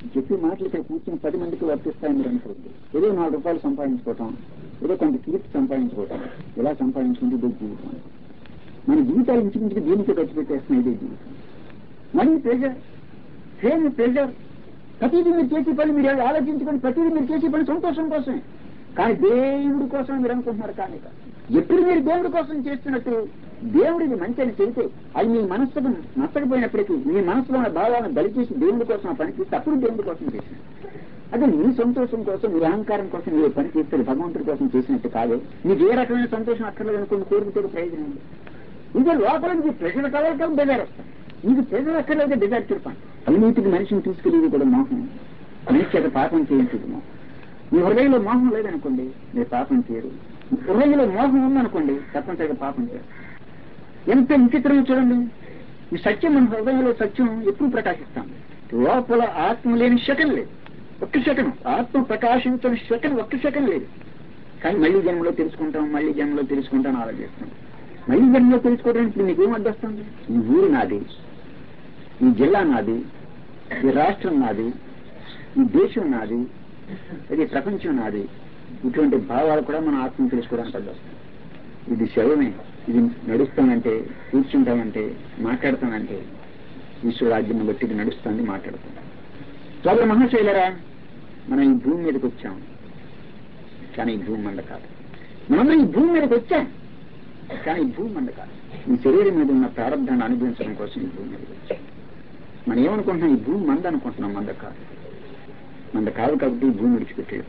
చెప్పి మాటలు ఇక్కడ కూర్చొని పది మందికి వర్తిస్తాయి మీరు అనుకోండి ఏదో నాలుగు రూపాయలు సంపాదించుకోవటం ఏదో కొంత కీర్తి సంపాదించుకోవటం ఇలా సంపాదించుకుంటే ఇదే జీవితం మన జీవితాలు ఇంచుమించుకు దీనికి ఖర్చు పెట్టేస్తున్నాయి ఇదే జీవితం మనీ ప్రెజర్ ఫేమ్ ప్రెజర్ ప్రతిదీ మీరు చేసే పని మీరు ఆలోచించుకొని ప్రతిదీ మీరు చేసే పని సంతోషం కోసమే కానీ దేవుడి కోసం మీరు అనుకుంటున్నారు కానీ కాదు. ఎప్పుడు మీరు దేవుడి కోసం చేస్తున్నట్టు దేవుడిని మంచి అని చెబితే అది మీ మనస్సుకు నచ్చకపోయినప్పటికీ మీ మనసులో ఉన్న భావాలను బలిచేసి దేవుడి కోసం ఆ పని చేస్తే అప్పుడు దేవుడి కోసం చేసిన అదే మీ సంతోషం కోసం మీ అహంకారం కోసం మీరు పని చేస్తే భగవంతుడి కోసం చేసినట్టు కాదు మీకు ఏ రకమైన సంతోషం అక్కర్లేదు అనుకుని కోరికతో ప్రయోజనం ఉంది ఇంకా లోపల మీకు ప్రెషర్ కావాలి కాబట్టి బెజార్ వస్తాయి మీకు ప్రెషర్ అక్కర్లేదు బెజార్ చెప్పండి అవినీతికి మనిషిని తీసుకెళ్ళేది కూడా మోహం మనిషి చేత పాపం చేయించదు మోహం మీ హృదయంలో మోహం లేదనుకోండి మీరు పాపం చేయరు మీ హృదయంలో మోహం ఉందనుకోండి తప్పనిసరిగా పాపం చేయరు ఎంత విచిత్రం చూడండి ఈ సత్యం మన హృదయంలో సత్యం ఎప్పుడు ప్రకాశిస్తాం లోపల ఆత్మ లేని శకం లేదు ఒక్క శకం ఆత్మ ప్రకాశించని శకం ఒక్క శకం లేదు కానీ మళ్ళీ జన్మలో తెలుసుకుంటాం మళ్ళీ జన్మలో తెలుసుకుంటాం ఆలోచిస్తాం మళ్ళీ జన్మలో తెలుసుకోవడానికి ఇప్పుడు నీకేం అడ్డొస్తుంది ఈ ఊరు నాది ఈ జిల్లా నాది ఈ రాష్ట్రం నాది ఈ దేశం నాది ఇది ప్రపంచం నాది ఇటువంటి భావాలు కూడా మన ఆత్మను తెలుసుకోవడానికి అడ్డొస్తుంది ఇది శవమే ఇది నడుస్తామంటే కూర్చుంటామంటే మాట్లాడతామంటే ఈశ్వరాజ్యం బట్టి ఇది నడుస్తుంది మాట్లాడుతుంది సోదర మహాశైలరా మనం ఈ భూమి మీదకి వచ్చాం కానీ ఈ భూమి మంద కాదు మనందరం ఈ భూమి మీదకి వచ్చాం కానీ ఈ భూమి మంద కాదు ఈ శరీరం మీద ఉన్న ప్రారంభాన్ని అనుభవించడం కోసం ఈ భూమి మీదకి వచ్చాం మనం ఏమనుకుంటున్నాం ఈ భూమి మంద అనుకుంటున్నాం మంద కాదు మంద కాదు కాబట్టి ఈ భూమి విడిచిపెట్టేది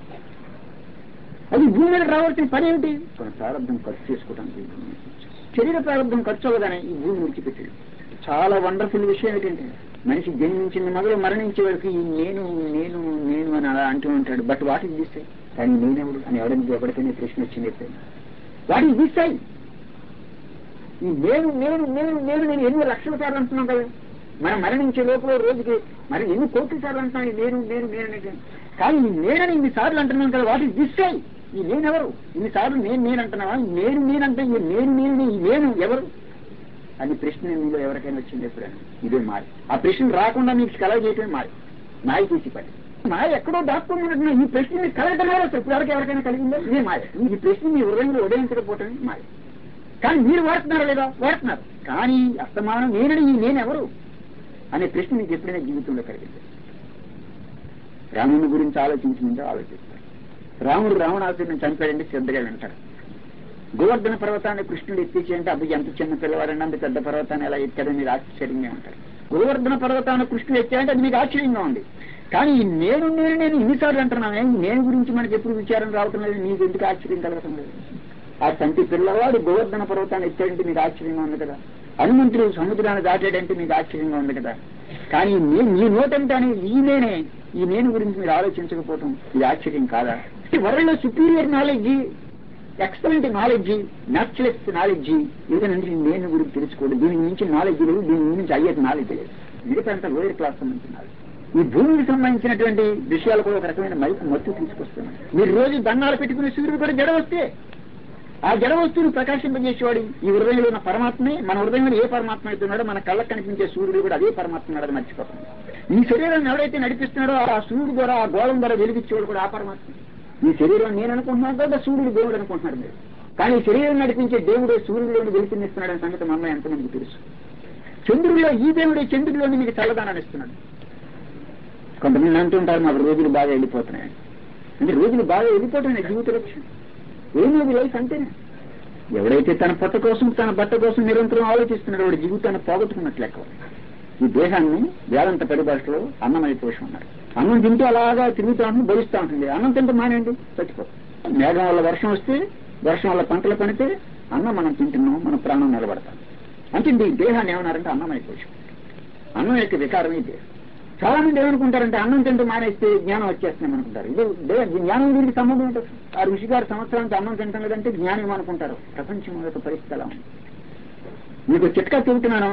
అది భూమి మీద రావాల్సిన పని ఏమిటి మన ప్రారంభం ఖర్చు చేసుకోవడానికి ఈ భూమి మీదకి వచ్చాం. శరీర ప్రారంభం ఖర్చు అవ్వగానే ఈ భూమి విడిచిపెట్టేది చాలా వండర్ఫుల్ విషయం ఏంటంటే మనిషి జన్మించిన మొదలు మరణించే వరకు ఈ నేను నేను నేను అని అలా అంటూ ఉంటాడు బట్ వాటి తీస్తే కానీ నేనెవడు అని ఎవరికి ఎవరికైనా ప్రశ్న వచ్చింది ఎప్పుడైనా వాటి తీస్తాయి ఈ నేను నేను నేను నేను నేను ఎన్ని లక్షల సార్లు అంటున్నాం కదా మనం మరణించే లోపల రోజుకి మరి ఎన్ని కోట్ల సార్లు అంటున్నాం ఈ నేను నేను నేను అనేది కానీ ఈ నేనని ఇన్ని సార్లు అంటున్నాం కదా వాటి తీస్తాయి ఈ నేనెవరు ఇన్ని సార్లు నేను నేను అంటున్నావా ఈ నేను నేనంటే ఈ నేను నేను ఈ నేను ఎవరు అని ప్రశ్న మీలో ఎవరికైనా వచ్చింది ఎప్పుడైనా ఇదే మాయ ఆ ప్రశ్న రాకుండా మీకు కలవ చేయటమే మాయ మాయ తీసి పని మాయ ఎక్కడో దాక్కున్నట్టున్నా ఈ ప్రశ్న మీకు కలగటం వల్ల ఇప్పుడు వరకు ఎవరికైనా కలిగిందో ఇదే మాయ ఈ ప్రశ్న మీ హృదయంలో ఉదయించకపోవటమే మాయ కానీ మీరు వాడుతున్నారా లేదా వాడుతున్నారు కానీ అస్తమానం నేనని ఈ నేనెవరు అనే ప్రశ్న మీకు ఎప్పుడైనా జీవితంలో కలిగింది రాముని గురించి ఆలోచించిందో ఆలోచిస్తారు రాముడు రావణాసురుని చంపాడంటే శ్రద్ధగా వింటారు గోవర్ధన పర్వతాన్ని కృష్ణుడు ఎత్తించి అంటే అబ్బాయి ఎంత చిన్న పిల్లవాడండి అంత పెద్ద పర్వతాన్ని ఎలా ఎత్తాడని మీరు ఆశ్చర్యంగా ఉంటారు గోవర్ధన పర్వతాన్ని కృష్ణుడు ఎత్తాడంటే అది మీకు ఆశ్చర్యంగా ఉంది కానీ ఈ నేను నేను నేను ఇన్నిసార్లు అంటున్నాను ఈ నేను గురించి మనకి ఎప్పుడు విచారం రావటం లేదు మీకు ఎందుకు ఆశ్చర్యం కలగటం లేదు ఆ సంటి పిల్లవాడు గోవర్ధన పర్వతాన్ని ఎత్తాడంటే మీకు ఆశ్చర్యంగా ఉంది కదా హనుమంతుడు సముద్రాన్ని దాటాడంటే మీకు ఆశ్చర్యంగా ఉంది కదా కానీ ఈ నే- ఈ నోటంటే ఈ నేనే ఈ నేను గురించి మీరు ఆలోచించకపోవటం ఇది ఆశ్చర్యం కాదా world superior knowledge excellent knowledge naturals knowledge ఏదైనా నేను గురించి తెలుసుకోండి దీనికి మించి నాలెడ్జ్ లేదు దీని మించి అయ్యేది నాలెడ్జ్ లేదు మిగతా అంతా లోయర్ క్లాస్ సంబంధించిన నాలెడ్జ్ ఈ భూమికి సంబంధించినటువంటి విషయాలు కూడా ఒక రకమైన మైకు మత్తు తీసుకొస్తున్నాయి మీరు రోజు దండాలు పెట్టుకునే సూర్యుడు కూడా జడ వస్తే ఆ జడ వస్తువుని ప్రకాశింపజేసేవాడు ఈ హృదయంలో ఉన్న పరమాత్మే మన హృదయంలో ఏ పరమాత్మ అయితే ఉన్నాడో మన కళ్ళకు కనిపించే సూర్యుడు కూడా అదే పరమాత్మ ఉన్నాడని మర్చిపోతుంది ఈ శరీరాన్ని ఎవరైతే నడిపిస్తున్నాడో ఆ సూర్యుడు ద్వారా ఆ గోళం ద్వారా వెలిగించేవాడు కూడా ఆ పరమాత్మ ఈ శరీరం నేను అనుకుంటున్నాను కదా సూర్యుడు దేవుడు అనుకుంటున్నాడు మీరు కానీ ఈ శరీరం నడిపించే దేవుడు సూర్యుడిలోని వెలిపినిస్తున్నాడని సంగతి మా అమ్మాయి ఎంతమందికి తెలుసు చంద్రుడిలో ఈ దేవుడే చంద్రుడిలోని మీకు చల్లదానాన్ని ఇస్తున్నాడు కొంతమంది అంటుంటారు మాకు రోజులు బాగా వెళ్ళిపోతున్నాయి అంటే రోజులు బాగా వెళ్ళిపోతున్నాయి జీవిత లక్ష్యం ఏమీ లైఫ్ అంతేనే ఎవడైతే తన పొట్ట కోసం తన బట్ట కోసం నిరంతరం ఆలోచిస్తున్నాడో వాడి జీవితాన్ని పోగొట్టుకున్నట్లు లెక్క ఈ దేహాన్ని వేదంత పరిభాషలో అన్నమయ పోషం ఉన్నారు అన్నం తింటే అలాగా తిరుగుతూ ఉంటుంది భరిస్తూ ఉంటుంది అన్నం తింటే మానేయండి చచ్చిపోతుంది మేఘం వల్ల వర్షం వస్తే వర్షం వల్ల పంటలు పడితే అన్నం మనం తింటున్నాం మన ప్రాణం నిలబడతాం అంటే ఈ దేహాన్ని ఏమన్నారంటే అన్నమయ పోషం అన్నం యొక్క వికారమే దేహం చాలా మంది ఏమనుకుంటారంటే అన్నం తింటూ మానేస్తే జ్ఞానం వచ్చేస్తున్నాం అనుకుంటారు ఇది దే- జ్ఞానం దీనికి సంబంధం ఉంటుంది ఆ ఋషి గారు సంవత్సరానికి అన్నం తింటాం లేదంటే జ్ఞానం అనుకుంటారు ప్రపంచం యొక్క పరిస్థితి ఎలా ఉంది మీకు చిట్కా చెబుతున్నాను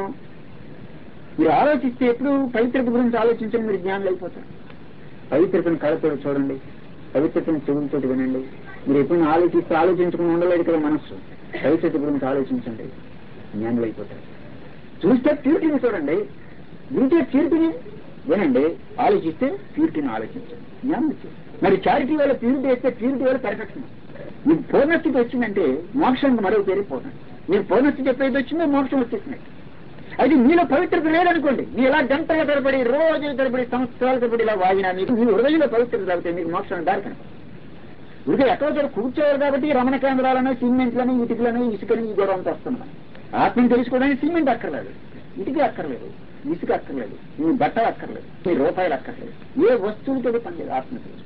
మీరు ఆలోచిస్తే ఎప్పుడు పవిత్రత గురించి ఆలోచించండి మీరు జ్ఞానులు అయిపోతారు పవిత్రతను కళతో చూడండి పవిత్రతను చెవులతో వినండి మీరు ఎప్పుడు ఆలోచిస్తే ఆలోచించకుండా ఉండలేదు కదా మనస్సు పవిత్రత గురించి ఆలోచించండి జ్ఞానులు అయిపోతారు చూస్తే ప్యూరిటీని చూడండి వింటే ప్యూరిటీని వినండి ఆలోచిస్తే ప్యూరిటీని ఆలోచించండి జ్ఞానం వచ్చింది మరి చారిటీ వల్ల ప్యూరిటీ అయితే ప్యూరిటీ వల్ల పర్ఫెక్షన్ మీకు పూర్ణస్థితి వచ్చిందంటే మోక్షానికి మరో పేరు పూర్ణ మీరు పూర్ణస్థితి ఎప్పుడైతే వచ్చిందో మోక్షం వచ్చేసినట్టు అది మీలో పవిత్రత లేదనుకోండి మీరు ఇలా గంటల తరబడి రోజుల తరబడి సంవత్సరాల తరబడి ఇలా వాగినా మీకు మీ హృదయంలో పవిత్రత లేకపోతే మీకు మోక్షం దారి కనుక ఇక ఎక్కడో చోట కూర్చోవాలి కాబట్టి రమణ కేంద్రాలను సిమెంట్లను ఇటుకలను ఇసుకని ఈ గొడవ అంతా వస్తున్నాం ఆత్మని తెలుసుకోవడానికి సిమెంట్ అక్కర్లేదు ఇటుక అక్కర్లేదు ఇసుక అక్కర్లేదు మీ బట్టలు అక్కర్లేదు మీ రూపాయలు అక్కర్లేదు ఏ వస్తువులతో పని లేదు ఆత్మ తెలుసుకో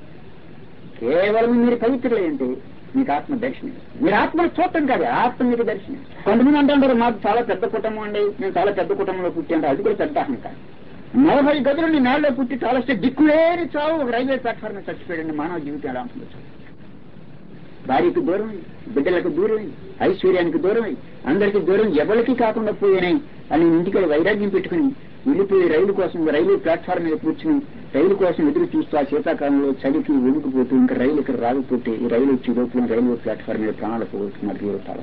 కేవలం మీరు పవిత్రులేంటి మీకు ఆత్మ దర్శనం మీరు ఆత్మను చూడటం కాదు ఆత్మ మీకు దర్శనం కొంతమంది అంటారు మాకు చాలా పెద్ద కుటుంబం అండి నేను చాలా పెద్ద కుటుంబంలో పుట్టాను అది కూడా పెద్ద అహంకారం నలభై గదులు నీ నేలలో పుట్టి చాలా దిక్కులేని చావు ఒక రైల్వే ప్లాట్ఫామ్ మీద చచ్చిపోయాడు మానవ జీవితం ఎలా ఉంటుందో చూడండి. భార్యకు దూరం బిడ్డలకు దూరం ఐశ్వర్యానికి దూరం అందరికీ దూరం ఎవరికి కాకుండా పోయినాయి అని ఇంటికి వైరాగ్యం పెట్టుకుని వెళ్ళిపోయి రైలు కోసం రైలు ప్లాట్ఫామ్ మీద కూర్చుని రైలు కోసం ఎదురు చూస్తూ ఆ శీతాకాలంలో చలికి వెనుకుపోతూ ఇంకా రైలు ఇక్కడ రాకపోతే ఈ రైలు వచ్చి లోపల రైల్వే ప్లాట్ఫామ్ మీద ప్రాణాలు పోగొట్టుకున్నారు జీవితం చాలా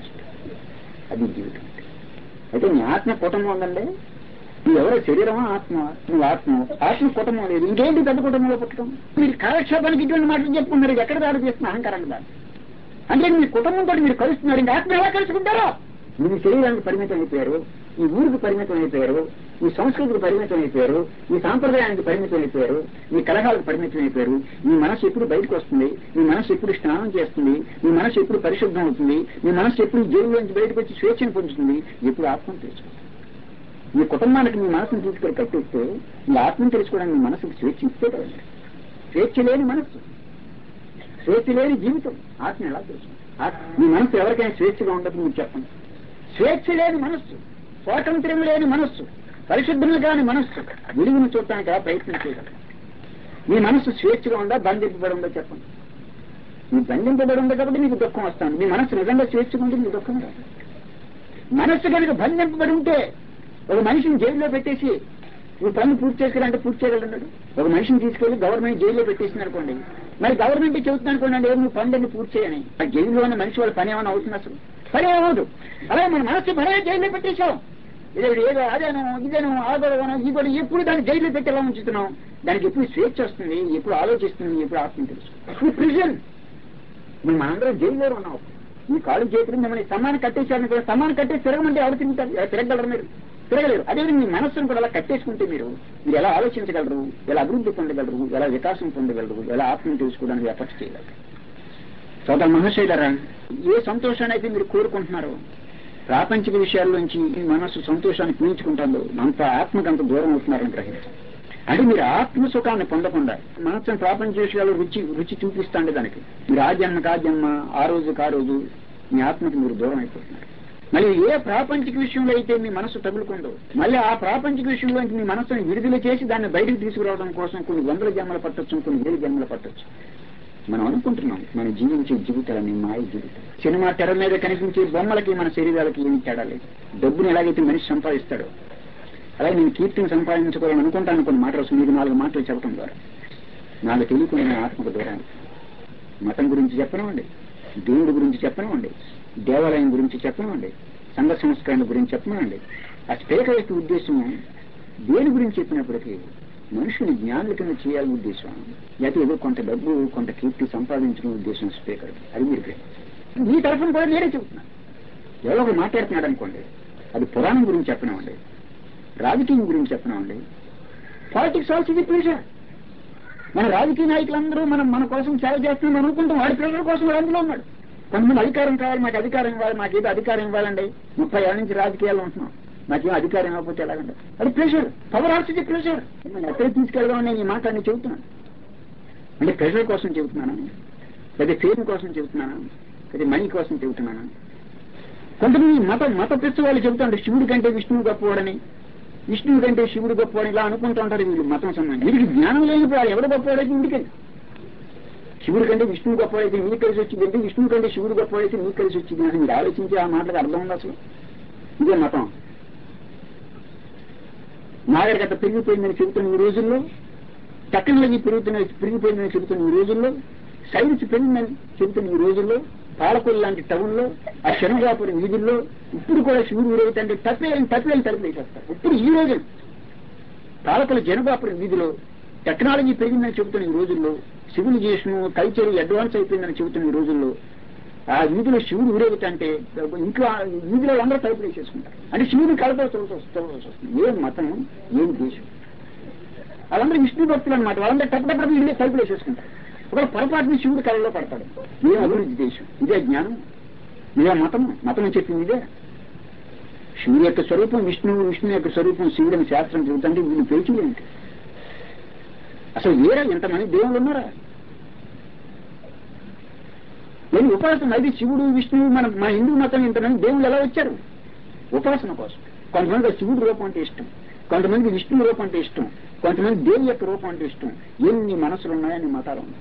అది జీవితం అయితే నీ ఆత్మ కుటుంబం ఉందండి నువ్వు ఎవరో శరీరమా ఆత్మ నువ్వు ఆత్మ ఆత్మ కుటుంబం లేదు ఇంకేంటి పెద్ద కుటుంబంలో పుట్టడం మీరు కాలక్షేపానికి ఇటువంటి మాటలు చెప్పుకున్నారు ఇది ఎక్కడ దాడి చేస్తున్న అహంకారాన్ని దాడి అంటే మీ కుటుంబంతో మీరు కలుస్తున్నారు ఇంకా ఆత్మ ఎలా కలుసుకుంటారో మీ శరీరానికి పరిమితం అయిపోయారు ఈ ఊరికి పరిమితం అయిపోయారు ఈ సంస్కృతికి పరిమితం అయిపోయారు ఈ సాంప్రదాయానికి పరిమితం అయిపోయారు మీ కలహాలకు పరిమితం అయిపోయారు మీ మనసు ఎప్పుడు బయటకు వస్తుంది మీ మనసు ఎప్పుడు స్నానం చేస్తుంది మీ మనసు ఎప్పుడు పరిశుద్ధం అవుతుంది మీ మనసు ఎప్పుడు జైల్లోంచి బయటకు వచ్చి స్వేచ్ఛను పొందుతుంది ఎప్పుడు ఆత్మను తెలుసుకుంటుంది మీ కుటుంబానికి మీ మనసును తీసుకొని కట్టిస్తే మీ ఆత్మను తెలుసుకోవడానికి మీ మనసుకు స్వేచ్ఛ ఇస్తే కదండి స్వేచ్ఛ లేని మనస్సు స్వేచ్ఛ లేని జీవితం ఆత్మ ఎలా తెలుసుకుంటుంది ఆత్మ- మీ మనసు ఎవరికైనా స్వేచ్ఛగా ఉండదు మీరు చెప్పండి స్వేచ్ఛ లేని మనస్సు స్వాతంత్ర్యం లేని మనస్సు పరిశుద్ధులు కాని మనస్సు విలువను చూడటానికి ఎలా ప్రయత్నం చేయగలరు మీ మనస్సు స్వేచ్ఛగా ఉందా బంధింపబడి ఉందో చెప్పండి మీ బంధింపబడి ఉంది కాబట్టి మీకు దుఃఖం వస్తుంది మీ మనస్సు నిజంగా స్వేచ్ఛగా ఉంటే మీకు దుఃఖం రాదు మనస్సు కనుక బంధింపబడి ఉంటే ఒక మనిషిని జైల్లో పెట్టేసి ఈ పనులు పూర్తి చేసుకురంటే పూర్తి చేయగలడు ఒక మనిషిని తీసుకెళ్లి గవర్నమెంట్ జైల్లో పెట్టేసింది అనుకోండి మరి గవర్నమెంట్ చెబుతుంది అనుకోండి ఏమి నువ్వు పనులన్నీ పూర్తి చేయని ఆ జైల్లో ఉన్న మనిషి వాళ్ళ పని ఏమైనా అవుతుంది అసలు పని ఏమవుదు అలాగే మన మనస్సు మనమే జైల్లో పెట్టేశాం ఇదే ఏదో అదేనో ఇదేనో ఆదరవనో ఈ కూడా ఎప్పుడు దాన్ని జైల్లో పెట్టి ఎలా ఉంచుతున్నాం దానికి ఎప్పుడు స్వేచ్ఛ వస్తుంది ఎప్పుడు ఆలోచిస్తుంది ఎప్పుడు ఆత్మ తెలుసు ప్రిజన్ మేము మనందరం జైల్లో ఉన్నాం మీ కాళ్ళు చేతులు మిమ్మల్ని సమానం కట్టేశారని కూడా సమానం కట్టేసి తిరగమంటే ఎవరు తిరుగుతారు ఎలా తిరగలరు మీరు తిరగలేరు అదే మీ మనస్సును కూడా అలా కట్టేసుకుంటే మీరు మీరు ఎలా ఆలోచించగలరు ఎలా అభివృద్ధి పొందగలరు ఎలా వికాసం పొందగలరు ఎలా ఆత్మను తెలుసుకోవడానికి ఎఫర్ట్ చేయగలరు సోదర మహాశైలరా ఏ సంతోషాన్ని అయితే మీరు కోరుకుంటున్నారో ప్రాపంచిక విషయాల్లోంచి మీ మనస్సు సంతోషాన్ని పీల్చుకుంటుందో అంత ఆత్మకు అంత దూరం అవుతున్నారని గ్రహించారు అంటే మీరు ఆత్మ సుఖాన్ని పొందకుండా మనసుని ప్రాపంచ విషయాలు రుచి రుచి చూపిస్తాండి దానికి మీరు ఆ జన్మకు ఆ జన్మ ఆ రోజుకి ఆ రోజు మీ ఆత్మకి మీరు దూరం అయిపోతున్నారు మళ్ళీ ఏ ప్రాపంచిక విషయంలో అయితే మీ మనసు తగులుకుందో మళ్ళీ ఆ ప్రాపంచిక విషయంలో మీ మనసుని విడుదల చేసి దాన్ని బయటకు తీసుకురావడం కోసం కొన్ని వందల జన్మలు పట్టొచ్చు కొన్ని వేల జన్మలు పట్టొచ్చు మనం అనుకుంటున్నాం మనం జీవించే జీవితాలని మాయ జీవితం సినిమా తెర మీద కనిపించే బొమ్మలకి మన శరీరాలకి ఏమి తేడా లేదు డబ్బుని ఎలాగైతే మనిషి సంపాదిస్తాడో అలాగే నేను కీర్తిని సంపాదించుకోవాలని అనుకుంటాను కొన్ని మాటలు మీకు నాలుగు మాటలు చెప్పడం ద్వారా నాకు తెలియకుండా ఆత్మకు దూరం మతం గురించి చెప్పనివ్వండి దేవుడి గురించి చెప్పనివ్వండి దేవాలయం గురించి చెప్పనివ్వండి సంఘ సంస్కరణ గురించి చెప్పనివ్వండి ఆ స్పీకర్ యొక్క ఉద్దేశం దేని గురించి చెప్పినప్పటికీ మనుషుని జ్ఞానుల కింద చేయాలని ఉద్దేశం లేకపోతే ఏదో కొంత డబ్బు కొంత కీర్తి సంపాదించడం ఉద్దేశం స్పీకర్ అది మీరు గ్రహించాలి. మీ తరఫున కూడా నేనే చెబుతున్నాను ఎవరో ఒకరు మాట్లాడుతున్నాడు అనుకోండి అది పురాణం గురించి చెప్పనివ్వండి రాజకీయం గురించి చెప్పనివ్వండి పాలిటిక్స్ ఆల్సో ఇది ప్రెషర్ మన రాజకీయ నాయకులందరూ మనం మన కోసం సేవ చేస్తున్నాం అనుకుంటాం వాడి ప్రెషర్ కోసం వాడు అందులో ఉన్నాడు కొంతమంది అధికారం కావాలి మాకు అధికారం ఇవ్వాలి మాకు ఏదో అధికారం ఇవ్వాలండి ముప్పై ఏళ్ళ నుంచి రాజకీయాల్లో ఉంటున్నాం మాకేం అధికారం ఇవ్వకపోతే ఎలాగండి అది ప్రెషర్ పవర్ ఆల్సో ఇది ప్రెషర్ నేను ఎక్కడ తీసుకెళ్దామని నేను ఈ మాట నేను చెబుతున్నాను అంటే ప్రెషర్ కోసం చెబుతున్నాను లేదా ఫేమ్ కోసం చెబుతున్నాను లేదా మనీ కోసం చెబుతున్నాను కొంతమంది మత మత పిచ్చి వాళ్ళు చెబుతారు శివుడి కంటే విష్ణువు గొప్పవాడని విష్ణువు కంటే శివుడు గొప్పవాడని ఇలా అనుకుంటూ ఉంటారు వీళ్ళు మతం సంబంధించి వీడికి జ్ఞానం లేనిప్పుడు వాళ్ళు ఎవడు గొప్పవాడైతే వీడికి శివుడి కంటే విష్ణువు గొప్పవాడైతే మీకు కలిసి వచ్చింది అంటే విష్ణువు కంటే శివుడు గొప్పవాడైతే మీకు కలిసి వచ్చింది అని మీరు ఆలోచించి ఆ మాటలకు అర్థం ఉంది అసలు ఇదే మతం నాగరికత పెరిగిపోయిందని చెబుతున్న ఈ రోజుల్లో టెక్నాలజీ పెరుగుతున్న పెరిగిపోయిందని చెబుతున్న ఈ రోజుల్లో సైన్స్ పెరిగిందని చెబుతున్న ఈ రోజుల్లో పాలకొల్లు లాంటి టౌన్లో ఆ శనగాపురం వీధుల్లో ఇప్పుడు కూడా శివుడు ఊరేగుతుంటే తప్పేయాలని తప్పేయాలని తలుపులు వేసేస్తారు ఇప్పుడు ఈ రోజు పాలకుల జనబాపుర వీధిలో టెక్నాలజీ పెరిగిందని చెబుతున్న ఈ రోజుల్లో సివిలైజేషన్ కల్చర్ అడ్వాన్స్ అయిపోయిందని చెబుతున్న ఈ రోజుల్లో ఆ వీధిలో శివుడు ఊరేగుతుంటే ఇంట్లో ఆ వీధిలో అందరూ తలుపులు వేసేసుకుంటారు అంటే శివుడు కలతో చూడవలసి వస్తుంది ఏం మతం ఏం దేశం వాళ్ళందరూ విష్ణు భక్తులు అనమాట వాళ్ళందరూ టప్పటప్పుడు ఇల్లే తలుపులు వేసేసుకుంటారు ఒకవేళ పొరపాటుని శివుడు కళలో పడతాడు ఏం అభివృద్ధి దేశం ఇదే జ్ఞానం ఇదే మతం మతం చెప్పింది ఇదే శివుడి యొక్క స్వరూపం విష్ణువు విష్ణు యొక్క స్వరూపం శివుడు అని శాస్త్రం చెబుతుంటే వీళ్ళు పేచీలేంటి అసలు వేరే ఎంతమంది దేవుళ్ళు ఉన్నారా నేను ఉపాసన అది శివుడు విష్ణువు మన మన హిందూ మతం ఇంతమంది దేవుళ్ళు ఎలా వచ్చారు ఉపాసన కోసం కొంతమంది శివుడి రూపం అంటే ఇష్టం కొంతమందికి విష్ణువు రూపం అంటే ఇష్టం కొంతమంది దేవి యొక్క రూపం అంటే ఇష్టం ఎన్ని మనసులు ఉన్నాయని మతాలు ఉన్నాయి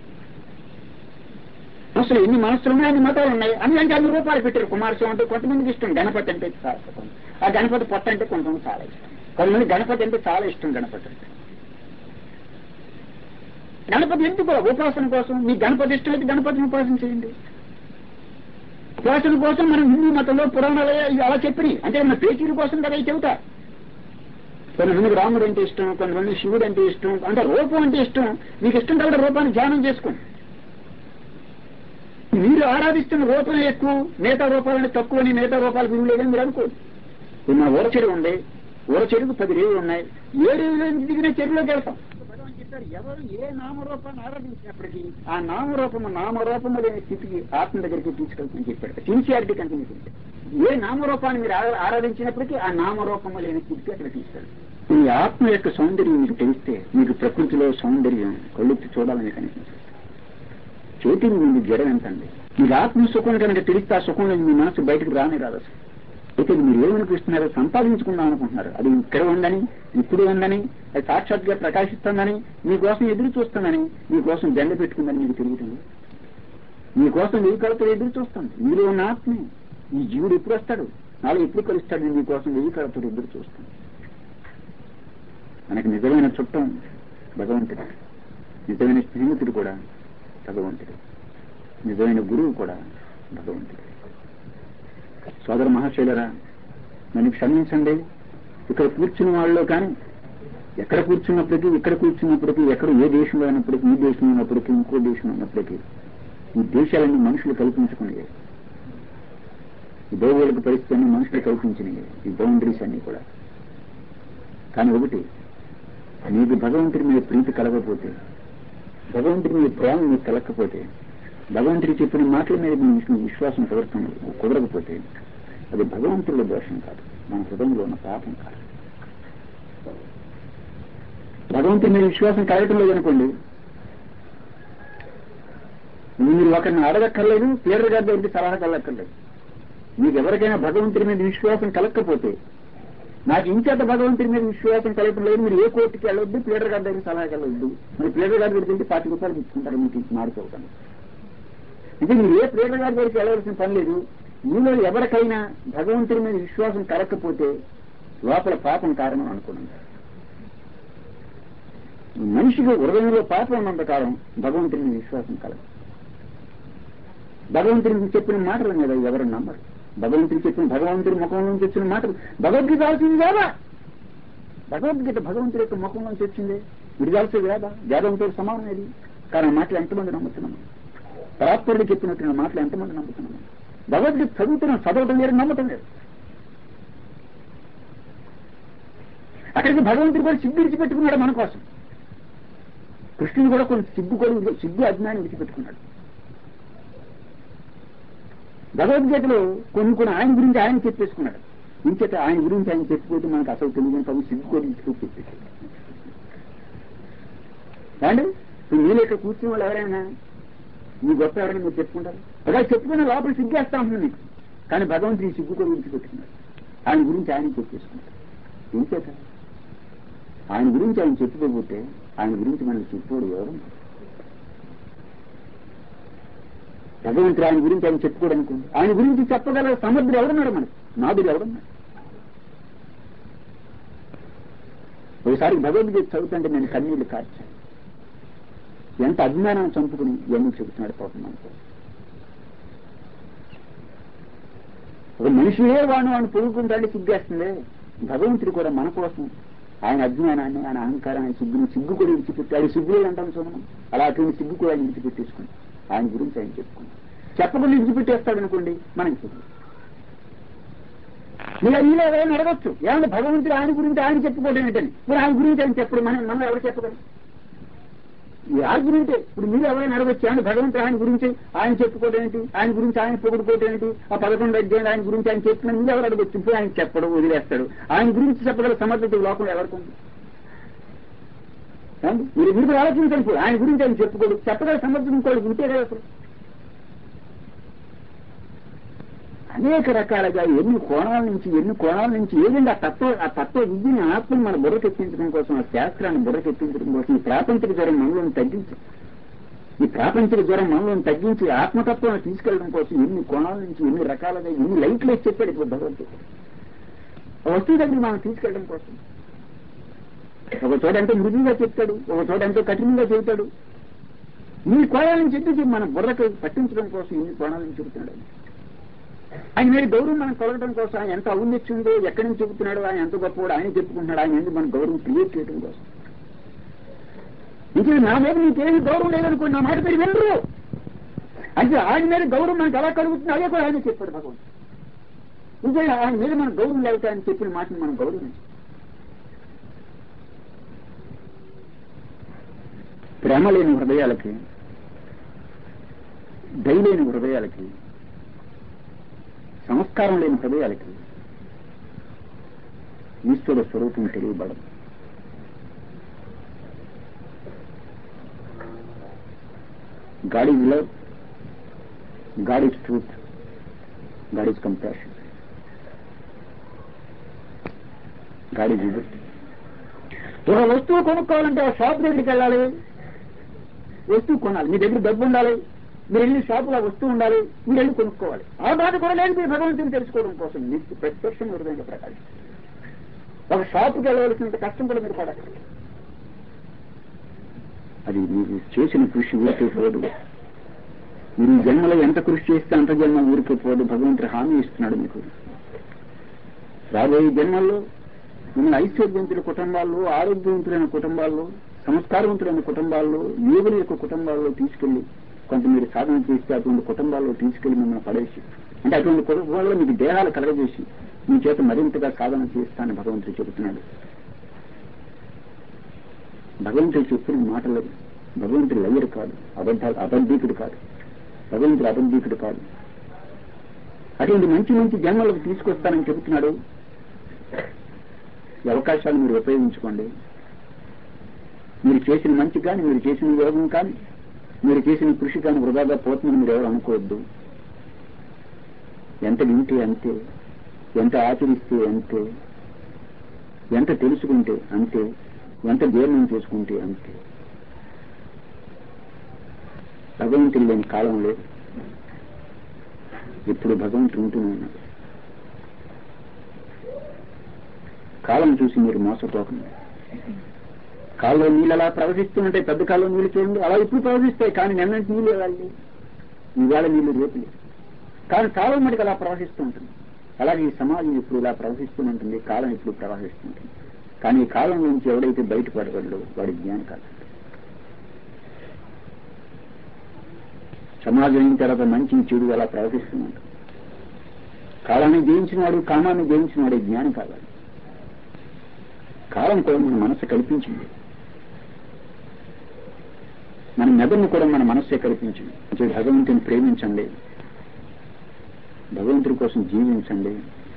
అసలు ఎన్ని మనసులు ఉన్నాయని మతాలు ఉన్నాయి అని అంటే అన్ని రూపాలు పెట్టారు కుమారస్వామి అంటే కొంతమందికి ఇష్టం గణపతి అంటే చాలా ఇష్టం. ఆ గణపతి పొట్ట అంటే కొంతమంది చాలా ఇష్టం కొంతమంది గణపతి అంటే చాలా ఇష్టం గణపతి అంటే గణపతి ఎందుకు ఉపాసన కోసం మీ గణపతి ఇష్టమైతే గణపతిని ఉపాసన చేయండి ఉపాసన కోసం మనం హిందూ మతంలో పురాణాలు ఇవి అలా చెప్పినాయి అంటే మన పేచీల కోసం కదా ఇవి చెబుతా కొంతమందికి రాముడు అంటే ఇష్టం కొంతమంది శివుడు అంటే ఇష్టం అంటే రూపం అంటే ఇష్టం మీకు ఇష్టం కాబట్టి రూపాన్ని ధ్యానం చేసుకోండి మీరు ఆరాధిస్తున్న రూపం ఎక్కువ మిగతా రూపాలని తక్కువ అని మిగతా రూపాలకు విలువ లేదని మీరు అనుకోదు ఇప్పుడు మా ఊర చెరువు ఉంది ఊర చెరువుకు పది రేవులు ఉన్నాయి ఏ రేవులో దిగిన చెరువులోకి వెళ్తాం భగవాన్ చెప్పారు ఎవరు ఏ నామరూపాన్ని ఆరాధించినప్పటికీ ఆ నామరూపము నామరూపము లేని స్థితికి ఆత్మ దగ్గరికి తీసుకెళ్తామని చెప్పాడు సిన్సియారిటీ కంటిన్యూ ఏ నామరూపాన్ని మీరు ఆరా- ఆరాధించినప్పటికీ ఆ నామరూపము లేని స్థితికి అక్కడ తీసుకెళ్తాం ఈ ఆత్మ యొక్క సౌందర్యం మీకు తెలిస్తే మీకు ప్రకృతిలో సౌందర్యం కళ్ళెత్తి చూడాలని కనిపించదు చోటి ముందు జడం ఎంతండి మీకు ఆత్మ సుఖం కనుక తెలిస్తే ఆ సుఖంలో మీ మనసు బయటకు రానే రాదు అసలు అయితే మీరు ఏమనుకుంటున్నారో సంపాదించుకుందాం అనుకుంటున్నారు అది ఇక్కడ ఉందని ఇప్పుడు ఉందని అది సాక్షాత్గా ప్రకాశిస్తుందని మీకోసం ఎదురు చూస్తుందని మీకోసం జెండ పెట్టుకుందని మీకు తెలియదు మీకోసం వెయ్యి కళతో ఎదురు చూస్తుంది మీలో ఉన్న ఆత్మే ఈ జీవుడు ఎప్పుడు వస్తాడు నాలో ఎప్పుడు కలుస్తాడు మీకోసం వెయ్యి కళతో ఎదురు చూస్తుంది మనకి నిజమైన చుట్టం భగవంతుడు నిజమైన స్నేహితుడు కూడా భగవంతుడు నిజమైన గురువు కూడా భగవంతుడు సోదర మహాశైలరా నన్ను క్షమించండి ఇక్కడ కూర్చున్న వాళ్ళలో కానీ ఎక్కడ కూర్చున్నప్పటికీ ఇక్కడ కూర్చున్నప్పటికీ ఎక్కడ ఏ దేశంలో అయినప్పటికీ ఈ దేశంలో ఉన్నప్పటికీ ఇంకో దేశంలో ఉన్నప్పటికీ ఈ దేశాలన్నీ మనుషులు కల్పించుకునేవి ఈ భౌగోళిక పరిస్థితులన్నీ మనుషులు కల్పించినవి ఈ బౌండరీస్ అన్ని కూడా కానీ ఒకటి నీకు భగవంతుడి మీద ప్రీతి కలగకపోతే భగవంతుడి మీద ప్రేమ మీకు కలగకపోతే భగవంతుడి చెప్పిన మాటల మీద మీకు విశ్వాసం కుదరటం కుదరకపోతే అది భగవంతుడిలో దోషం కాదు మన హృదయంలో ఉన్న పాపం కాదు భగవంతుడి మీద విశ్వాసం కలగటం లేదనుకోండి మీరు ఒకరిని అడగక్కర్లేదు ప్లేడర్ గారి దగ్గరికి సలహా కలగక్కర్లేదు మీకు ఎవరికైనా భగవంతుడి మీద విశ్వాసం కలగకపోతే నాకు ఇంచేత భగవంతుడి మీద విశ్వాసం కలగటం లేదు మీరు ఏ కోర్టుకి వెళ్ళొద్దు ప్లేడర్ గారి దగ్గరికి సలహా వెళ్ళొద్దు మరి ప్లేడర్ గారి దగ్గరికి వెళ్తే పాతి రూపాయలు తీసుకుంటారు మీకు మాడుకోవటానికి అంటే మీరు ఏ ప్రేరణ గారి దగ్గరికి వెళ్ళవలసిన పని లేదు మీలో ఎవరికైనా భగవంతుడి మీద విశ్వాసం కలగకపోతే లోపల పాపం కారణం అనుకున్నాను మనిషికి హృదయంలో పాపం ఉన్నంత కాలం భగవంతుడి మీద విశ్వాసం కలగదు భగవంతుడికి చెప్పిన మాటల మీద ఎవరు నమ్మరు భగవంతుడికి చెప్పిన భగవంతుడి ముఖం నుంచి వచ్చిన మాటలు భగవద్గీత రాసింది కాదా భగవద్గీత భగవంతుడి యొక్క ముఖం నుంచి వచ్చింది విడిదాల్సేది కాదా వేదంతో సమానం ఇది కానీ ఆ మాటలు ఎంతమంది నమ్ముతున్నాము పరాత్పరుడు చెప్పినట్టు మాటలు ఎంతమంది నమ్ముతున్నాము భగవద్గీత చదువుతున్నాం చదవటం లేదు నమ్మటం లేదు అక్కడికి భగవంతుడు కూడా సిగ్గు విడిచిపెట్టుకున్నాడు మన కోసం కృష్ణుడు కూడా కొన్ని సిగ్గు కూడా విడిచి- సిగ్గు అజ్ఞానం విడిచిపెట్టుకున్నాడు భగవద్గీతలో కొన్ని కొన్ని ఆయన గురించి ఆయన చెప్పేసుకున్నాడు ఇంచేత ఆయన గురించి ఆయన చెప్పిపోతే మనకు అసలు తెలియని పని సిగ్గు కూడా ఇంటికి చెప్పేసి అండి ఇప్పుడు మీరు ఇక్కడ కూర్చున్న వాళ్ళు ఎవరైనా మీ గొప్ప ఎవరైనా మీరు చెప్పుకుంటారు అలా చెప్పుకున్న లోపల సిగ్గేస్తా ఉంటుంది మీకు కానీ భగవంతుడు ఈ సిగ్గు కూడా విడిచిపెట్టుకున్నాడు ఆయన గురించి ఆయన చెప్పేసుకున్నాడు ఏం చేత ఆయన గురించి ఆయన చెప్పుకోకపోతే ఆయన గురించి మనకు చెప్పుకోడు ఎవరు భగవంతుడు ఆయన గురించి ఆయన చెప్పుకోడు అనుకోండి ఆయన గురించి చెప్పగల సముద్రుడు ఎవరున్నాడు మనకు నాదుడు ఎవరున్నాడు ఒకసారి భగవద్గీత చదువుతుంటే నేను కన్నీళ్లు కార్చాను ఎంత అభిమానం చంపుకుని ఇవన్నీ చెబుతున్నాడు పాపం మనకు ఒక మనిషియే వాడు వాడిని పొగుకుంటాడే సిగ్గేస్తుంది భగవంతుడు కూడా మన కోసం ఆయన అజ్ఞానాన్ని ఆయన అహంకారాన్ని సిగ్గుని సిగ్గు కూడా విడిచిపెట్టి అది సిగ్గులే అంటాం చూడము అలా అటువంటి సిగ్గు కూడా ఆయన విడిచిపెట్టేసుకుని ఆయన గురించి ఆయన చెప్పుకున్నాం చెప్పకుండా విడిచిపెట్టేస్తాడు అనుకోండి మనకి సిగ్గు మీరు మీలో ఎవరైనా అడగచ్చు ఏమన్నా భగవంతుడు ఆయన గురించి ఆయన చెప్పుకోవడం ఏంటని మరి ఆయన గురించి ఆయన చెప్పడు మనం మనం ఎవరు చెప్పగలం ఈ ఆర్గ్యుమెంట్ ఇప్పుడు మీరు ఎవరైనా అడగచ్చు ఏమన్నా భగవంతుడు ఆయన గురించి ఆయన చెప్పుకోవడం ఏంటి ఆయన గురించి ఆయన పొగుడుకోవడం ఏంటి ఆ పదకొండు అధ్యాయులు ఆయన గురించి ఆయన చెప్పిన మీరు ఎవరు అడగచ్చు ఇప్పుడు ఆయన చెప్పడం వదిలేస్తాడు ఆయన గురించి చెప్పగల సమర్థత ఈ లోకంలో ఎవరికి ఉంది ఏమండి? మీరు మీరు ఆలోచించండి ఇప్పుడు ఆయన గురించి ఆయన చెప్పుకోడు చెప్పగల సమర్థత ఇంకోటి ఉంటే కదా అసలు అనేక రకాలుగా ఎన్ని కోణాల నుంచి ఎన్ని కోణాల నుంచి ఏదండి ఆ తత్వ ఆ తత్వ విద్యని ఆత్మని మన బుర్రకెత్తించడం కోసం ఆ శాస్త్రాన్ని బుర్రకెత్తించడం కోసం ఈ ప్రాపంచిక జ్వరం మనలోని తగ్గించి ఈ ప్రాపంచిక జ్వరం మనలోని తగ్గించి ఆత్మతత్వాన్ని తీసుకెళ్ళడం కోసం ఎన్ని కోణాల నుంచి ఎన్ని రకాలుగా ఎన్ని లైట్లు వేసి చెప్పాడు ఇప్పుడు భగవంతుడు ఆ వస్తువు దగ్గర మనం తీసుకెళ్ళడం కోసం ఒక చోట ఎంతో మృదువుగా చెప్తాడు ఒక చోట ఎంతో కఠినంగా చెబుతాడు ఇన్ని కోణాల నుంచి ఎందుకు మన బుర్రకు పట్టించడం కోసం ఇన్ని కోణాల నుంచి చెబుతున్నాడు ఆయన. ఆయన మీద గౌరవం మనం కలగడం కోసం ఆయన ఎంత ఔన్నత్యం ఉందో ఎక్కడి నుంచి చెబుతున్నాడు ఆయన ఎంత గొప్పవాడు ఆయన చెప్పుకుంటున్నాడు ఆయన ఎందుకు మన గౌరవం క్రియేట్ చేయడం కోసం ఇంకే నా మీద నీకేమి గౌరవం లేదనుకోండి నా మాట మీరు వినరు అంటే ఆయన మీద గౌరవం మనకు ఎలా కలుగుతుంది అదే కూడా ఆయన చెప్పాడు భగవంతుడు ఇంకే ఆయన మీద మన గౌరవం లేకపోతే ఆయన చెప్పిన మాటను మనం గౌరవం ప్రేమ లేని హృదయాలకి దయలేని హృదయాలకి సంస్కారం లేని హృదయాలకి ఈశ్వర స్వరూపం తెలియబడదు God is love God is truth God is compassion God is liberty ఒక వస్తువు కొనుక్కోవాలంటే ఆ షాప్ దగ్గరికి వెళ్ళాలి వస్తువు కొనాలి మీ దగ్గర డబ్బు ఉండాలి మీరు వెళ్ళి షాపులో వస్తువు ఉండాలి మీరు వెళ్ళి కొనుక్కోవాలి ఆ బాధ కూడా లేదు మీరు భగవంతుని తెలుసుకోవడం కోసం మీకు ప్రత్యక్షం హృదయంగా ప్రకాశం ఒక షాపుకి వెళ్ళవలసినంత కష్టం కూడా మీరు పడాలి అది మీరు చేసిన కృషి ఊరికే పోదు మీరు ఈ జన్మలో ఎంత కృషి చేస్తే అంత జన్మ ఊరికే పోదు భగవంతుడు హామీ ఇస్తున్నాడు మీకు రాబోయే జన్మల్లో మిమ్మల్ని ఐశ్వర్యవంతుల కుటుంబాల్లో ఆరోగ్యవంతులైన కుటుంబాల్లో సంస్కారవంతులైన కుటుంబాల్లో యోగుల యొక్క కుటుంబాల్లో తీసుకెళ్లి కొంత మీరు సాధన చేస్తే అటువంటి కుటుంబాల్లో తీసుకెళ్లి మిమ్మల్ని పడేసి అంటే అటువంటి కుటుంబాల్లో మీకు దేహాలు కలగజేసి మీ చేత మరింతగా సాధన చేస్తానని భగవంతుడు చెబుతున్నాడు భగవంతుడు చెప్పిన మాటలు భగవంతుడు లయ్యరు కాదు అబద్ధాలు అబద్ధీకుడు కాదు భగవంతుడు అబద్ధీకుడు కాదు అటువంటి మంచి మంచి జన్మలకు తీసుకొస్తానని చెబుతున్నాడు ఈ అవకాశాలు మీరు ఉపయోగించుకోండి మీరు చేసిన మంచి కానీ మీరు చేసిన యోగం కానీ మీరు చేసిన కృషి కానీ వృధాగా పోతుందని మీరు ఎవరు అనుకోవద్దు ఎంత వింటే అంతే ఎంత ఆచరిస్తే అంతే ఎంత తెలుసుకుంటే అంతే ఎంత జీర్ణం చేసుకుంటే అంతే భగవంతుడు లేని కాలం లేదు ఇప్పుడు భగవంతుడు ఉంటూనే ఉన్నాడు కాలం చూసి మీరు మోసపోకండి కాల్లో నీళ్ళు అలా ప్రవహిస్తుంటే పెద్ద కాలం నీళ్ళు చూడండి అలా ఇప్పుడు ప్రవహిస్తాయి కానీ నిన్నటి నీళ్ళు వెళ్ళాలి ఈవేళ నీళ్లు రేపు లేవు. కానీ కాలం మటుకు అలా ప్రవహిస్తూ ఉంటుంది అలాగే ఈ సమాజం ఇప్పుడు ఇలా ప్రవహిస్తూ ఉంటుంది కాలం ఇప్పుడు ప్రవహిస్తుంటుంది కానీ ఈ కాలం నుంచి ఎవడైతే బయటపడగలడో వాడి జ్ఞానం కాదు సమాజం అయిన తర్వాత మంచి చెడు అలా ప్రవహిస్తూ ఉంటుంది కాలాన్ని జయించినవాడు కామాన్ని జయించినవాడు జ్ఞానం కావాలి కాలం కూడా మన మనసు కల్పించింది మన మెదడును కూడా మన మనస్సే కల్పించింది అంటే భగవంతుని ప్రేమించండి భగవంతుడి కోసం జీవించండి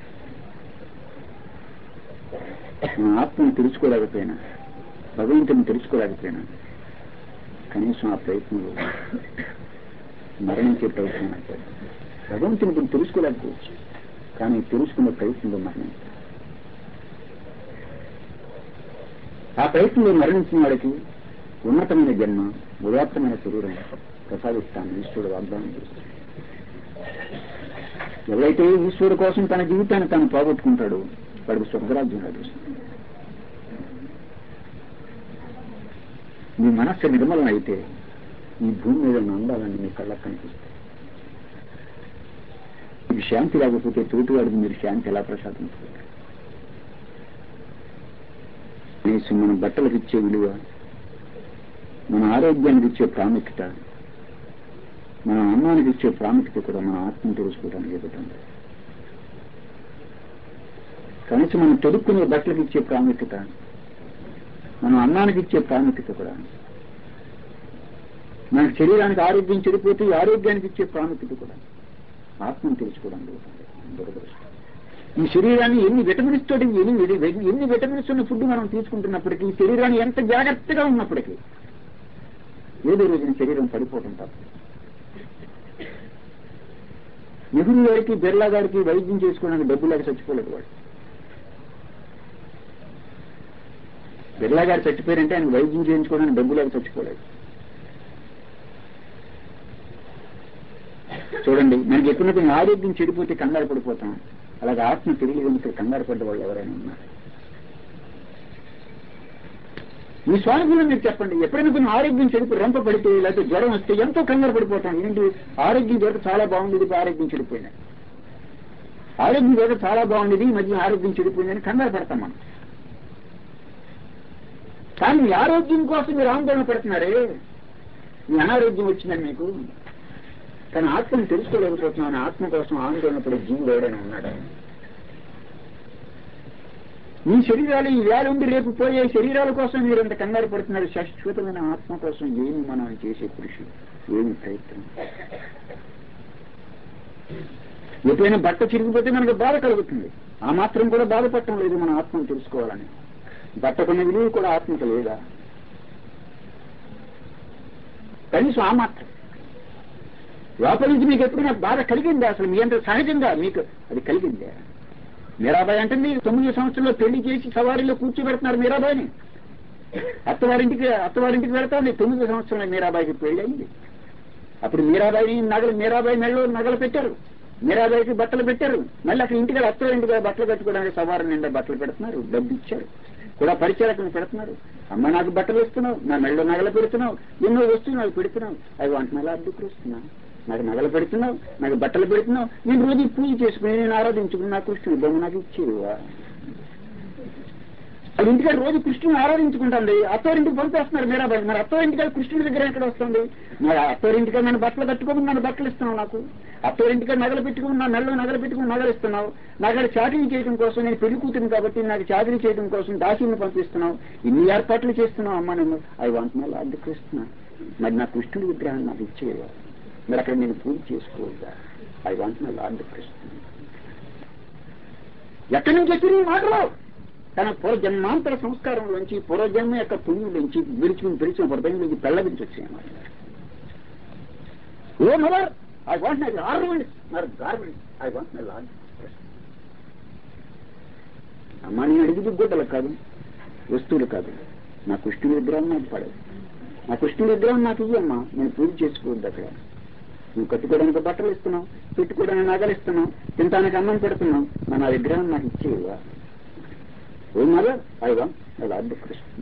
మన ఆత్మను తెలుసుకోలేకపోయినా భగవంతుని తెలుసుకోలేకపోయినా కనీసం ఆ ప్రయత్నంలో మరణించే ప్రయత్నం అంటే భగవంతుని ఇప్పుడు తెలుసుకోలేకపోవచ్చు కానీ తెలుసుకునే ప్రయత్నంలో మరణించాలి ఆ ప్రయత్నంలో మరణించిన వాడికి ఉన్నతమైన జన్మ ఉదాత్తమైన శరీరం ప్రసాదిస్తాను ఈశ్వరుడు వాగ్దానం చేస్తాడు ఎవరైతే ఈశ్వరుడు కోసం తన జీవితాన్ని తాను పోగొట్టుకుంటాడో వాడికి స్వర్గరాజ్యం లభిస్తుంది మీ మనస్సు నిర్మలం అయితే ఈ భూమి మీద ఉన్న అందాలన్నీ మీ కళ్ళకు కనిపిస్తాయి మీకు శాంతి లేకపోతే తోటివాడికి మీరు శాంతి ఎలా ప్రసాదించారు కనీసం మన బట్టలకు ఇచ్చే విలువ మన ఆరోగ్యానికి ఇచ్చే ప్రాముఖ్యత మన అన్నానికి ఇచ్చే ప్రాముఖ్యత కూడా మన ఆత్మను తెలుసుకోవడానికి ఇవ్వటం కనీసం మనం తొడుక్కునే బట్టలకు ఇచ్చే ప్రాముఖ్యత మనం అన్నానికి ఇచ్చే ప్రాముఖ్యత కూడా మన శరీరానికి ఆరోగ్యం చెడిపోతే ఈ ఆరోగ్యానికి ఇచ్చే ప్రాముఖ్యత కూడా ఆత్మను తెలుసుకోవడానికి ఇవ్వటం దురదృష్టం ఈ శరీరాన్ని ఎన్ని విటమిన్స్ తోటి ఎన్ని ఎన్ని విటమిన్స్ ఉన్న ఫుడ్ మనం తీసుకుంటున్నప్పటికీ ఈ శరీరాన్ని ఎంత జాగ్రత్తగా ఉన్నప్పటికీ ఏదో రోజున శరీరం పడిపోవటం తప్ప నెహ్రూ గారికి బిర్లా గారికి వైద్యం చేసుకోవడానికి డబ్బు లేక చచ్చిపోలేదు వాడు బిర్లా గారు చచ్చిపోయారంటే ఆయన వైద్యం చేయించుకోవడానికి డబ్బు లేక చచ్చిపోలేదు చూడండి మనకి ఎప్పుడైనా ఆరోగ్యం చెడిపోతే కంగారు పడిపోతాం అలాగే ఆత్మ తిరిగి వెనుక కంగారు పడ్డ వాళ్ళు ఎవరైనా ఉన్నారు మీ స్వానుభూలం మీరు చెప్పండి ఎప్పుడైనా కొన్ని ఆరోగ్యం చెడిపోయి రంప పడితే లేకపోతే జ్వరం వస్తే ఎంతో కంగారు పడిపోతాం ఏంటి ఆరోగ్యం దొరక చాలా బాగుండేది ఇప్పుడు ఆరోగ్యం చెడిపోయింది ఆరోగ్యం దొరక చాలా బాగుండేది ఈ మధ్య ఆరోగ్యం చెడిపోయిందని కంగారు పడతాం మనం కానీ మీ ఆరోగ్యం కోసం మీరు ఆందోళన పడుతున్నారే మీ అనారోగ్యం వచ్చిందని మీకు కానీ ఆత్మను తెలుసుకోలేకపోతున్నాను ఆత్మ కోసం ఆందోళన పడే జీవుడు ఎవడైనా ఉన్నాడా మీ శరీరాలు ఈ వేల ఉండి రేపు పోయే శరీరాల కోసం మీరు ఇంత కంగారు పడుతున్నారు శాశ్వతమైన ఆత్మ కోసం ఏమి మనం చేసే కృషి ఏమి ప్రయత్నం ఎప్పుడైనా బట్ట చిరిగిపోతే మనకు బాధ కలుగుతుంది ఆ మాత్రం కూడా బాధపడటం లేదు మన ఆత్మను తెలుసుకోవాలని బట్టకున్న విలువ కూడా ఆత్మకు లేదా కనీసం ఆ మాత్రం లోపల నుంచి మీకు ఎప్పుడైనా బాధ కలిగిందా అసలు మీ అంత సహజంగా మీకు అది కలిగిందే మీరాబాయి అంటుంది తొమ్మిది సంవత్సరంలో పెళ్లి చేసి సవారీలో కూర్చోబెడుతున్నారు మీరాబాయిని అత్తవారింటికి అత్తవారింటికి వెళ్తాంది తొమ్మిది సంవత్సరంలో మీరాబాయికి పెళ్లి అయింది అప్పుడు మీరాబాయి నగలు మీరాబాయి మెళ్ళలో నగలు పెట్టారు మీరాబాయికి బట్టలు పెట్టారు మళ్ళీ అక్కడ ఇంటికి అత్తవారింటికి బట్టలు కట్టుకోవడానికి సవారు నిండా బట్టలు పెడుతున్నారు డబ్బు ఇచ్చారు కూడా పరిచయాలకు పెడుతున్నారు అమ్మ నాకు బట్టలు ఇస్తున్నావు నా మెళ్ళలో నగలు పెడుతున్నావు ఎన్నో వస్తువులు పెడుతున్నావు అవి వంటనలా అడ్డుకు వస్తున్నావు నాకు నగలు పెడుతున్నావు నాకు బట్టలు పెడుతున్నావు నేను రోజు పూజ చేసుకుని నేను ఆరాధించుకుని నా కృష్ణుడు బొమ్మ నాకు ఇచ్చేవా అది ఇంటికాడ రోజు కృష్ణుని ఆరాధించుకుంటుంది అత్తవారింటికి పంపేస్తున్నారు మీరాబాయి మరి అత్తవారింటికాడ కృష్ణుడి దగ్గర ఎక్కడ వస్తుంది మరి అత్తవారింటికాడ నన్ను బట్టలు కట్టుకోమని నన్ను బట్టలు ఇస్తున్నావు నాకు అత్తవారింటికాడ నగలు పెట్టుకుని నా నెలలో నగలు పెట్టుకుని నగలు ఇస్తున్నావు నాకు చాకరీ చేయడం కోసం నేను పెళ్లి కూతురు కాబట్టి నాకు చాకరీ చేయడం కోసం దాసిని పంపిస్తున్నావు ఇన్ని ఏర్పాట్లు చేస్తున్నావు అమ్మా నేను అవి వంటనాలు అడ్డుకొస్తున్నా మరి నా కృష్ణుడి విగ్రహాన్ని నాకు ఇచ్చేవా మరి అక్కడ నేను పూజ చేసుకోవద్దా అవి వంటనాలు అడ్డుకొస్తున్నా ఎక్కడి నుంచి వచ్చింది మాటలు తన పూర్వజన్మాంతర సంస్కారంలోంచి పూర్వజన్మ యొక్క పుణ్యులోంచి విడిచుకుని పిలిచిన హృదయంలోంచి పెళ్ళగించి వచ్చాయన్నమాట O mother I want my ornaments మరి garments I want my large అమ్మా నేను అడిగింది గుడ్డలు కాదు వస్తువులు కాదు నా కృష్ణుడి విగ్రహం నాకు పడదు నా కృష్ణుడి విగ్రహం నాకు ఇయ్యమ్మా నేను పూజ చేసుకోవద్దు అక్కడ నువ్వు కట్టుకోవడానికి బట్టలు ఇస్తున్నావు పెట్టుకోవడానికి నగలు ఇస్తున్నావు తినడానికి అన్నం పెడుతున్నావు మరి నా విగ్రహం నాకు ఇచ్చేవా O mother I want my Lord Krishna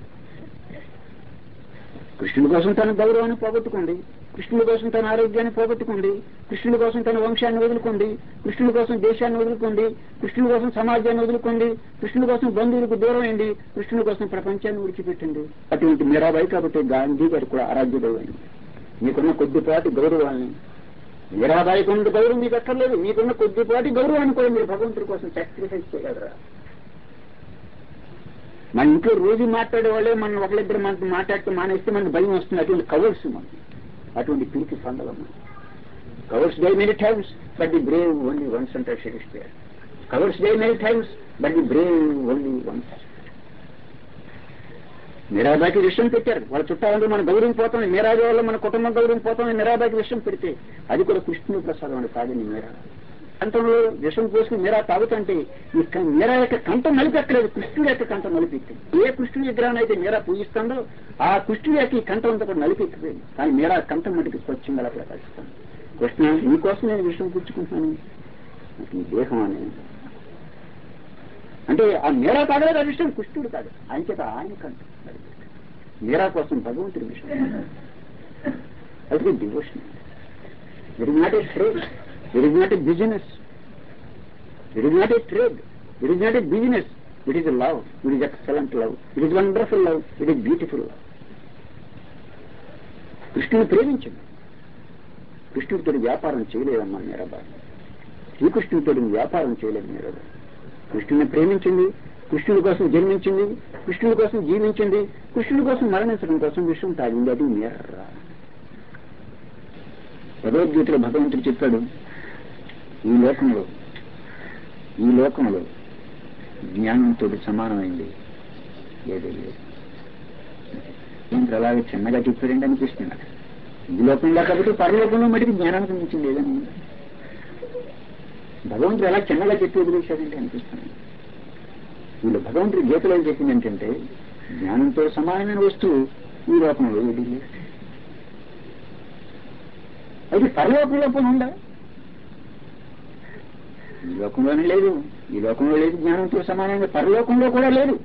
కృష్ణుడి కోసం తన గౌరవాన్ని పోగొట్టుకోండి కృష్ణుడి కోసం తన ఆరోగ్యాన్ని పోగొట్టుకోండి కృష్ణుడి కోసం తన వంశాన్ని వదులుకోండి కృష్ణుడి కోసం దేశాన్ని వదులుకోండి కృష్ణుడి కోసం సమాజాన్ని వదులుకోండి కృష్ణుడి కోసం బంధువులకు దూరం అయింది కృష్ణుడి కోసం ప్రపంచాన్ని విడిచిపెట్టండి అటువంటి మీరాబాయి కాబట్టి గాంధీ గారు కూడా ఆరాధ్య దైవం మీకున్న కొద్దిపాటి గౌరవాన్ని మీరాబాయికి ఉన్న గౌరవం మీకు అక్కర్లేదు మీకున్న కొద్దిపాటి గౌరవాన్ని కూడా మీరు భగవంతుడి కోసం సాక్రిఫైస్ చేయగలరా మన ఇంట్లో రోజు మాట్లాడే వాళ్ళే మనం ఒకరిద్దరు మనతో మాట్లాడుతూ మానేస్తే మనకు భయం వస్తుంది అటువంటి కవర్స్ మనకి అటువంటి పిరికి ఫండలు cowards die many times but the brave only once అంటే Shakespeare cowards die many times but the brave only once మీరాబాయికి విషయం పెట్టారు వాళ్ళ చుట్టాలంటే మన గౌరవం పోతాం మీరాబాయి వల్ల మన కుటుంబం గౌరవం పోతాం మీరాబాయికి విషయం పెడితే అది కూడా కృష్ణుని ప్రసాదం అని కాదని మీరా కంఠంలో విషం పోసుకుని మీరా తాగుతుంటే ఈ క- మీరా యొక్క కంఠం నలిపెక్కలేదు కృష్ణుడి యొక్క కంఠం నలిపెక్కింది ఏ కృష్ణుడి విగ్రహం అయితే మీరా పూజిస్తుందో ఆ కృష్ణుడి యొక్క ఈ కంఠం అంతా కూడా నలిపెక్కిపోయింది కానీ మీరా కంఠం మటుకు స్వచ్ఛంగా అలా ప్రకాశిస్తాను కృష్ణ నీకోసం నేను విషయం పుచ్చుకుంటున్నాను నాకు ఈ దేహం అని అంటే ఆ మీరా తాగలేదు ఆ విషయం కృష్ణుడు కాదు ఆయన చేత ఆయన కంఠం నలిపెక్కింది. మీరా కోసం భగవంతుడి విషయం అది devotion it is not a trade it is not a business it is not a trade it is not a business it is love it is excellent love it is wonderful love it is beautiful love కృష్ణుని ప్రేమించండి కృష్ణుడితో వ్యాపారం చేయలేదమ్మా మీరబ్బా శ్రీకృష్ణుడితో వ్యాపారం చేయలేదు మీరబ్బా కృష్ణుని ప్రేమించింది కృష్ణుడి కోసం జన్మించింది కృష్ణుడి కోసం జీవించింది కృష్ణుడి కోసం మరణించడం కోసం విషయం తాగింది అది మీర్రా భగవద్గీతలో భగవంతుడు చెప్పాడు ఈ లోకంలో ఈ లోకంలో జ్ఞానంతో సమానమైంది ఏదీ లేదు ఇంకా అలాగే చిన్నగా చెప్పారండి అనిపిస్తుంది నాకు. ఈ లోకంలో కాబట్టి పరలోకంలో మటుకు జ్ఞానానికి మించింది ఏదని భగవంతుడు ఎలా చిన్నగా చెప్పి వదిలేశాడంటే అనిపిస్తుంది వీళ్ళు భగవంతుడి గీతలో చెప్పింది ఏంటంటే జ్ఞానంతో సమానమైన వస్తువు ఈ లోకంలో ఏది లేదు అది పరలోకంలో పోనీ ఉందా ఈ లోకంలోనే లేదు ఈ లోకంలో లేదు జ్ఞానంతో సమానంగా పరలోకంలో కూడా లేదు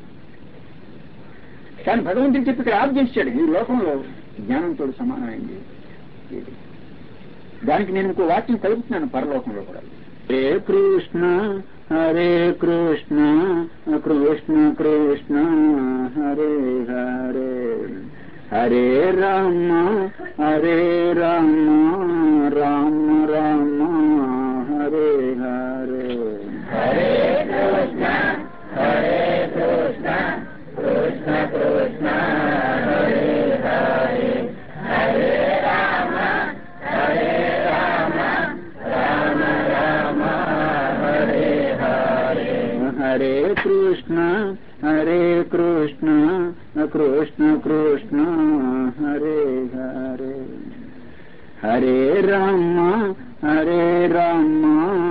కానీ భగవంతుడు చెప్పి ఇక్కడ ఆఫ్ చేశాడు ఈ లోకంలో జ్ఞానంతో సమానమైంది ఇది దానికి నేను ఇంకో వాక్యం కలుపుతున్నాను పరలోకంలో కూడా హరే కృష్ణ హరే కృష్ణ కృష్ణ కృష్ణ హరే హరే హరే రామ హరే రామ రామ రామ హరే హరే హరే కృష్ణ హరే కృష్ణ కృష్ణ కృష్ణ హరే హరే హరే రామ హరే రామ రామ రామ హరే హరే హరే కృష్ణ హరే కృష్ణ కృష్ణ కృష్ణ హరే హరే హరే రామ హరే రామ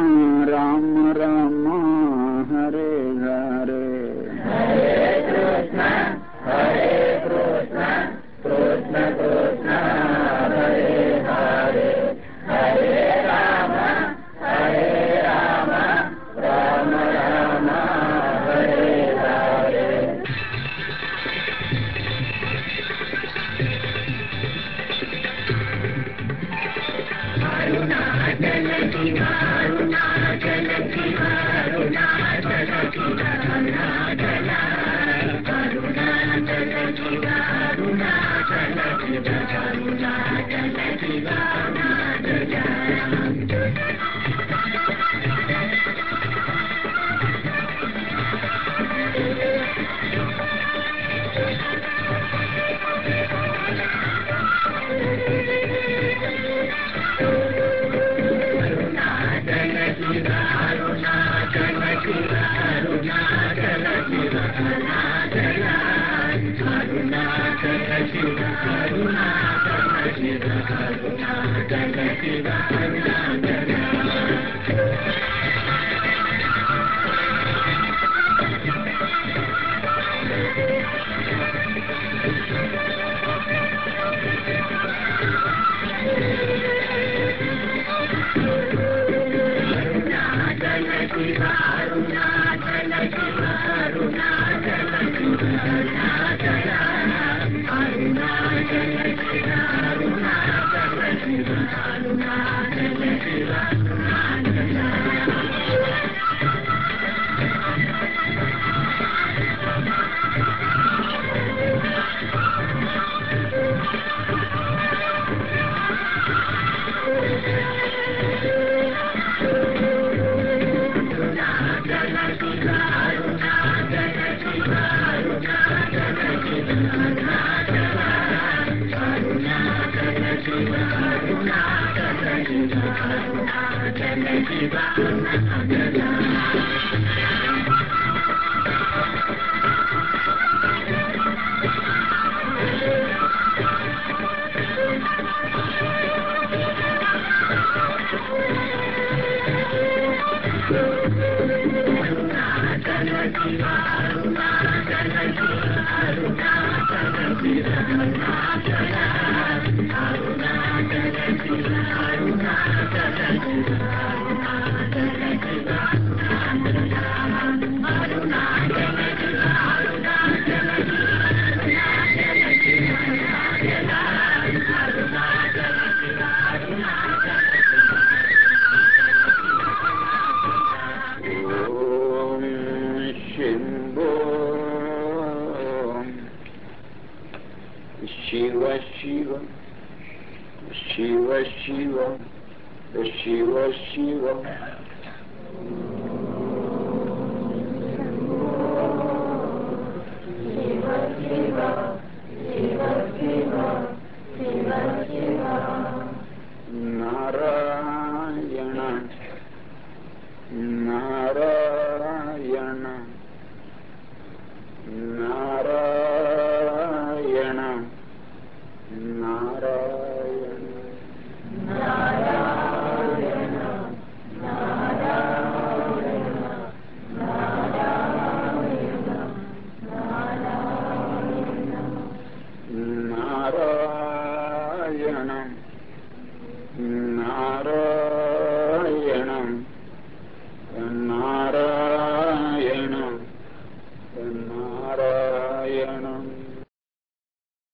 రామ రామ హరే హరే హరే కృష్ణ హరే కృష్ణ కృష్ణ కృష్ణ హరే హరే హరే రామ హరే రామ రామ రామ హరే హరే ఓం శంభో శివ శివ శివ శివ శివ నారాయణ నారాయణ నారాయణ నారాయణ నారాయణ